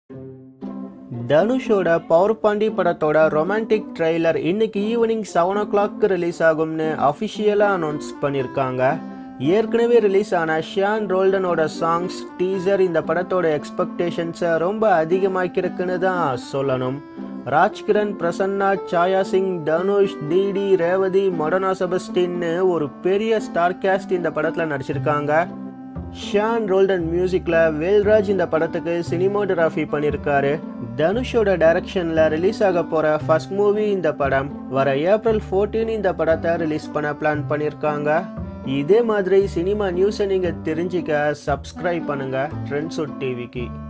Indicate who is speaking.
Speaker 1: தனுஷோட பவர் பாண்டி படத்தோட romantic trailer இன்னைக்கு evening seven o'clock release ஆகும்னு அஃபிஷியலாக அனௌன்ஸ் பண்ணியிருக்காங்க ஏற்கனவே ரிலீஸ் ஆன ஷியான் ரோல்டனோட சாங்ஸ் டீசர் இந்த படத்தோட எக்ஸ்பெக்டேஷன்ஸை ரொம்ப அதிகமாக்கிருக்குன்னு தான் சொல்லணும் ராஜ்கிரண் பிரசன்னா சாயா சிங் தனுஷ் டிடி ரேவதி மொடனா செபஸ்டின்னு ஒரு பெரிய ஸ்டார் கேஸ்ட் இந்த படத்தில் நடிச்சிருக்காங்க ஷான் ரோல்டன் மியூசிக்கில் வேல்ராஜ் இந்த படத்துக்கு சினிமோகிராஃபி பண்ணியிருக்காரு தனுஷோட டைரக்ஷனில் ரிலீஸ் ஆக போகிற ஃபர்ஸ்ட் மூவி இந்த படம் வர ஏப்ரல் 14 இந்த படத்தை ரிலீஸ் பண்ண பிளான் பண்ணியிருக்காங்க இதே மாதிரி சினிமா நியூஸை நீங்கள் தெரிஞ்சிக்க சப்ஸ்கிரைப் பண்ணுங்கள் ட்ரெண்ட்ஸுட் டிவிக்கு